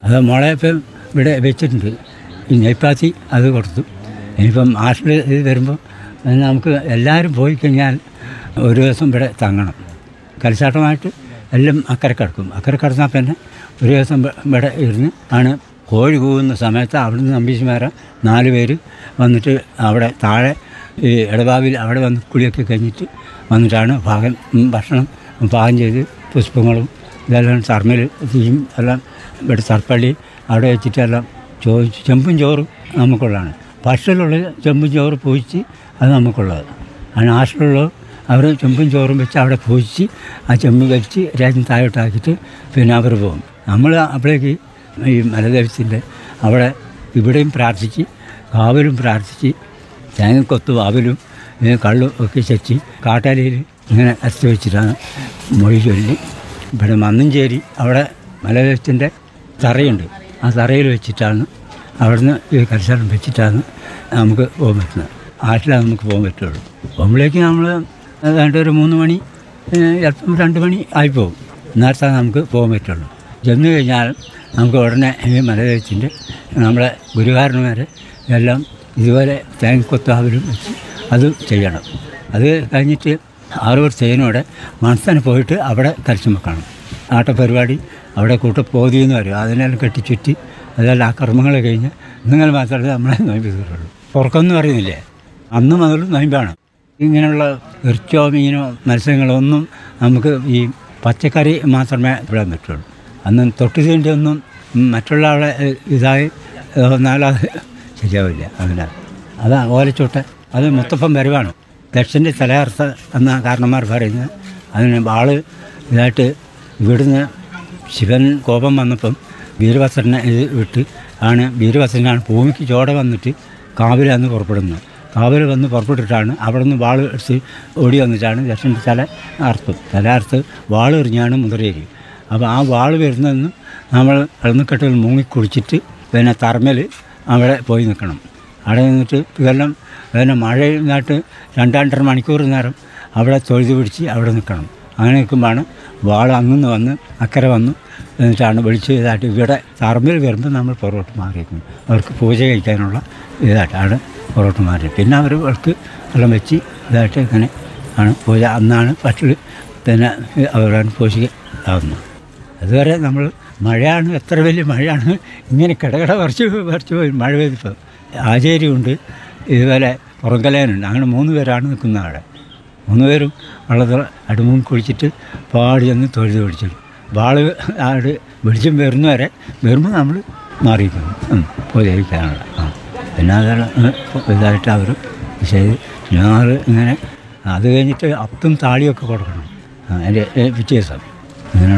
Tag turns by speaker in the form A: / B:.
A: അത് മുള ഇപ്പം ഇവിടെ വെച്ചിട്ടുണ്ട് ഈ നെയ്പ്പാത്തി അത് കൊടുത്തു ഇനിയിപ്പം ആഷിൽ ഇത് വരുമ്പോൾ നമുക്ക് എല്ലാവരും പോയി കഴിഞ്ഞാൽ ഒരു ദിവസം ഇവിടെ തങ്ങണം കലിച്ചാട്ടമായിട്ട് എല്ലാം അക്കരെ കിടക്കും അക്കരെ കിടന്നാൽ പിന്നെ ഒരു ദിവസം ഇവ- ഇവിടെ ഇരുന്ന് ആണ് കോഴി കൂവുന്ന സമയത്ത് അവിടുന്ന് നമ്പീശുമാരെ നാല് പേര് വന്നിട്ട് അവിടെ താഴെ ഈ ഇടവാവിൽ അവിടെ വന്ന് കുളിയൊക്കെ കഴിഞ്ഞിട്ട് വന്നിട്ടാണ് പാകം ഉം, ഭക്ഷണം പാകം ചെയ്ത് പുഷ്പങ്ങളും ഇതെല്ലാം സർമ്മൽ തീയും എല്ലാം ഇവിടെ സർപ്പള്ളി അവിടെ വെച്ചിട്ടെല്ലാം ചോദിച്ച് ചെമ്പും ചോറും നമുക്കുള്ളതാണ് ഭക്ഷണമുള്ള ചെമ്പും ചോറ് പൂജിച്ച് അത് നമുക്കുള്ളത് അതിന് ആശുള്ള അവർ ചെമ്പും ചോറും വെച്ച് അവിടെ പൂജിച്ച് ആ ചെമ്പ് വെച്ച് രാജ്യം താഴോട്ടാക്കിയിട്ട് പിന്നെ അവർ പോകും നമ്മൾ അപ്പോഴേക്ക് ഈ മലദേവത്തിൻ്റെ അവിടെ ഇവിടെയും പ്രാർത്ഥിച്ച് കാവലും പ്രാർത്ഥിച്ച് തേങ്ങക്കൊത്തും അവലും ഈ കള്ളും ഒക്കെ ചെച്ച് കാട്ടാലിയിൽ ഇങ്ങനെ അരച്ച് വെച്ചിട്ടാണ് മൊഴി ചൊല്ലി ഇവിടെ മന്നഞ്ചേരി അവിടെ മലദേവത്തിൻ്റെ തറയുണ്ട് ആ തറയിൽ വെച്ചിട്ടാണ് അവിടുന്ന് ഈ കൽശാലം വെച്ചിട്ടാണ് നമുക്ക് പോകാൻ പറ്റുന്നത് ആറ്റിലാണ് നമുക്ക് പോകാൻ പറ്റുള്ളൂ പോകുമ്പോഴേക്ക് നമ്മൾ ഏതാണ്ട് ഒരു മൂന്ന് മണി ഏഹ്, ചിലപ്പം രണ്ട് മണി ആയിപ്പോവും നേരത്താണ് നമുക്ക് പോകാൻ പറ്റുള്ളൂ ചെന്ന് കഴിഞ്ഞാൽ നമുക്ക് ഉടനെ ഈ മലദേവത്തിൻ്റെ നമ്മളെ ഗുരുകാരന്മാരെ എല്ലാം ഇതുപോലെ തേങ്ങക്കൊത്താവലും വെച്ച് അത് ചെയ്യണം അത് കഴിഞ്ഞിട്ട് ആറുപേർ ചെയ്യുന്നവിടെ മനസ്സിന് പോയിട്ട് അവിടെ കരച്ചും വെക്കണം ആട്ടപരിപാടി അവിടെ കൂട്ടപ്പോതി എന്ന് പറയും അതിനെല്ലാം കെട്ടിച്ചുറ്റി അതെല്ലാം ആ കർമ്മങ്ങൾ കഴിഞ്ഞ് നിങ്ങൾ മാത്രമേ നമ്മളെ നോയമ്പ് തീരുള്ളൂ പുറക്കെന്ന് പറയുന്നില്ലേ അന്ന് മുതൽ നോയമ്പാണ് ഇങ്ങനെയുള്ള ഇറച്ചോ മീനോ മത്സ്യങ്ങളോ ഒന്നും നമുക്ക് ഈ പച്ചക്കറി മാത്രമേ ഇടാൻ പറ്റുള്ളൂ അന്ന് തൊട്ട് തീണ്ടി ഒന്നും മറ്റുള്ള ആളെ ഏഹ്, ഇതായി ഏഹ്, വന്നാലത് ശരിയാവില്ല അങ്ങനെ അതാ ഓലച്ചോട്ട് അത് മുത്തപ്പം വരവാണ് ദക്ഷൻ്റെ തലയർത്ത എന്ന കാരണന്മാർ പറയുന്നത് അതിന് ആള് ഇതായിട്ട് ഇവിടുന്ന് ശിവൻ കോപം വന്നപ്പം വീരഭദ്രനെ ഇത് വിട്ട് ആണ് വീരഭദ്രനാണ് ഭൂമിക്ക് ചോട വന്നിട്ട് കാവിലന്ന് പുറപ്പെടുന്നത് കാവിൽ വന്ന് പുറപ്പെട്ടിട്ടാണ് അവിടെ നിന്ന് വാൾ എടുത്ത് ഓടി വന്നിട്ടാണ് ദക്ഷൻ്റെ തല അർത്ഥം തല അർത്ത് വാൾ എറിഞ്ഞാണ് മുതിരേരി അപ്പോൾ ആ വാൾ വരുന്നതെന്ന് നമ്മൾ വെള്ളക്കെട്ടിൽ മുങ്ങി കുളിച്ചിട്ട് പിന്നെ തറമേൽ അവിടെ പോയി നിൽക്കണം അവിടെ നിന്നിട്ട് ഇതെല്ലാം പിന്നെ മഴയിലായിട്ട് രണ്ടാണ്ടര മണിക്കൂർ നേരം അവിടെ തൊഴുതു പിടിച്ച് അവിടെ നിൽക്കണം അങ്ങനെ നിൽക്കുമ്പോഴാണ് വാൾ അങ്ങുന്ന് വന്ന് അക്കരെ വന്നു എന്നിട്ടാണ് വിളിച്ച് ഇതായിട്ട് ഇവിടെ തറമ്പിൽ വരുമ്പോൾ നമ്മൾ പുറകോട്ട് മാറിയിരിക്കും അവർക്ക് പൂജ കഴിക്കാനുള്ള ഇതായിട്ടാണ് പുറകോട്ട് മാറി പിന്നെ അവർ അവർക്ക് എല്ലാം വെച്ച് ഇതായിട്ട് ഇങ്ങനെ ആണ് പൂജ അന്നാണ് പട്ടിൽ പിന്നെ അവരാണ് പൂജ ആവുന്നത് അതുവരെ നമ്മൾ മഴയാണ് എത്ര വലിയ മഴയാണ് ഇങ്ങനെ കിടകിട പറിച്ച് പറിച്ച് പോയി മഴ പെയ്തിപ്പോൾ ആചാര്യമുണ്ട് ഇതുപോലെ പുറങ്കലേനുണ്ട് അങ്ങനെ മൂന്ന് പേരാണ് നിൽക്കുന്നത് അവിടെ മൂന്ന് പേരും വെള്ളത്തിൽ അടുമും കുളിച്ചിട്ട് പാടി ചെന്ന് തൊഴുത് പിടിച്ചിട്ട് വാള് ആട് വെളിച്ചം വരുന്നവരെ വരുമ്പോൾ നമ്മൾ മാറിയിരിക്കുന്നു ഉം, പോയി ജയിക്കാനുള്ള ആ പിന്നെ അതെല്ലാം ഇതായിട്ട് അവർ ചെയ്ത് ഞങ്ങൾ ഇങ്ങനെ അത് കഴിഞ്ഞിട്ട് അത്തും താളിയൊക്കെ കൊടുക്കണം ആ, അതിൻ്റെ പിറ്റേ ദിവസം ഇങ്ങനെ